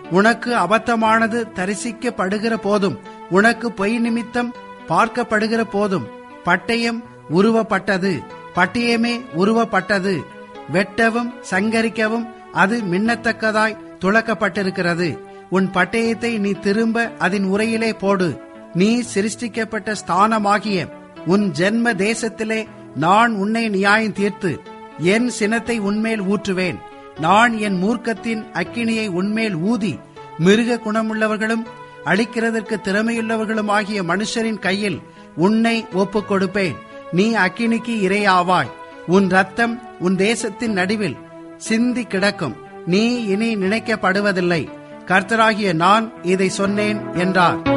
உனக்கு அபத்தமானது தரிசிக்கப்படுகிற போதும் உனக்கு பொய் நிமித்தம் பார்க்கப்படுகிற போதும் பட்டயம் உருவப்பட்டது பட்டயமே உருவப்பட்டது வெட்டவும் சங்கரிக்கவும் அது மின்னத்தக்கதாய் துளக்கப்பட்டிருக்கிறது உன் பட்டயத்தை நீ திரும்ப அதன் உரையிலே போடு நீ சிருஷ்டிக்கப்பட்ட ஸ்தானமாகிய உன் ஜென்ம தேசத்திலே நான் உன்னை நியாயம் தீர்த்து என் சினத்தை உன்மேல் ஊற்றுவேன் நான் என் மூர்க்கத்தின் அக்கினியை உன்மேல் ஊதி மிருக குணமுள்ளவர்களும் அழிக்கிறதற்கு திறமையுள்ளவர்களும் ஆகிய மனுஷரின் கையில் உன்னை ஒப்புக் கொடுப்பேன் நீ அக்கினிக்கு இரையாவாய் உன் ரத்தம் உன் தேசத்தின் நடுவில் சிந்தி கிடக்கும் நீ இனி நினைக்கப்படுவதில்லை கர்த்தராகிய நான் இதை சொன்னேன் என்றார்